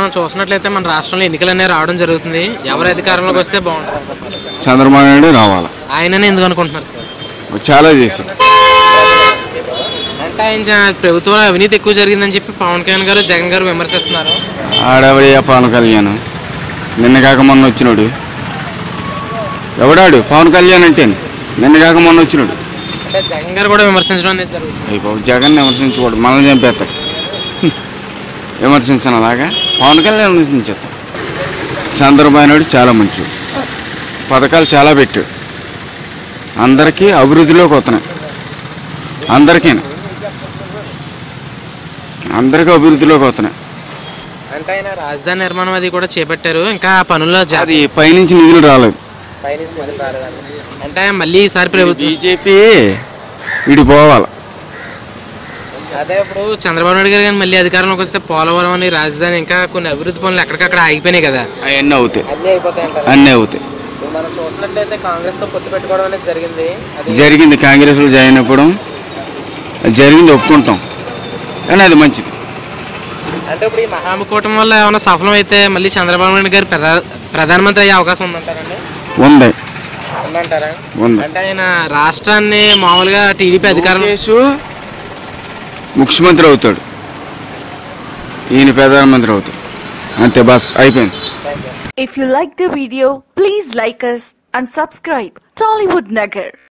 మనం చూసినట్లయితే మన రాష్ట్రంలో ఎన్నికలు అనేవి రావడం జరుగుతుంది ఎవరు అధికారంలోకి వస్తే బాగుంటుంది చంద్రబాబు నాయుడు రావాలి ఆయననే ఎందుకు అనుకుంటున్నారు సార్ చాలా చేసి అంటే ఆయన చా- ప్రభుత్వంలో అవినీతి ఎక్కువ జరిగిందని చెప్పి పవన్ కళ్యాణ్ గారు జగన్ గారు విమర్శిస్తున్నారు ఆడెవడయ్యా పవన్ కళ్యాణ్ నిన్న కాక మొన్న వచ్చినాడు ఎవడాడు పవన్ కళ్యాణ్ అంటే నిన్న కాక మొన్న వచ్చినాడు అంటే జగన్ గారు కూడా విమర్శించడం అనేది జరుగుతుంది అయిపోయి జగన్ విమర్శించకూడదు మనల్ని చంపేస్తాడు విమర్శించను అలాగా పవన్ కళ్యాణ్ విమర్శించేస్తాం చంద్రబాబు నాయుడు చాలా మంచి పథకాలు చాలా పెట్టాడు అందరికీ అభివృద్ధిలోకి వస్తున్నాయి అందరికీ అందరికీ అభివృద్ధిలోకి వస్తున్నాయి అంటే ఆయన రాజధాని నిర్మాణం అది కూడా చేపట్టారు ఇంకా ఆ పనుల్లో జా- అది పైనుంచి నిధులు రాలేదు పైనుంచి నిధులు రాలేదండి. అంటే మళ్ళీ ఈసారి ప్రభుత్వం బీజేపీ వీడి పోవాలి అదే ఇప్పుడు చంద్రబాబు నాయుడు గారు కానీ మళ్ళీ అధికారంలోకి వస్తే పోలవరం అని రాజధాని ఇంకా కొన్ని అభివృద్ధి పనులు ఎక్కడికక్కడ ఆగిపోయినాయి కదా అవన్నీ అవుతాయి అన్నీ అయిపోతాయి అంటారు అన్నీ అవుతాయి మనం చూసినట్లయితే కాంగ్రెస్ తో పొత్తు పెట్టుకోవడం అనేది జరిగింది అది జరిగింది కాంగ్రెస్లో జాయిన్ అవ్వడం అది జరిగింది ఒప్పుకుంటాం కానీ అది మంచిది అంటే ఇప్పుడు ఈ మహామకూటం వల్ల ఏమైనా సఫలం అయితే మళ్ళీ చంద్రబాబు నాయుడు గారు ప్రధా ప్రధానమంత్రి అయ్యే అవకాశం ఉందంటారండి ఉంది ఉందంటారా ఉంది అంటే ఆయన రాష్ట్రాన్ని మామూలుగా టీడీపీ అధికారం కేసు ముఖ్యమంత్రి అవుతాడు ఈయన ప్రధానమంత్రి అవుతాడు అంతే బస్ అయిపోయింది If you like the video, please like us and subscribe Tollywood Nagar.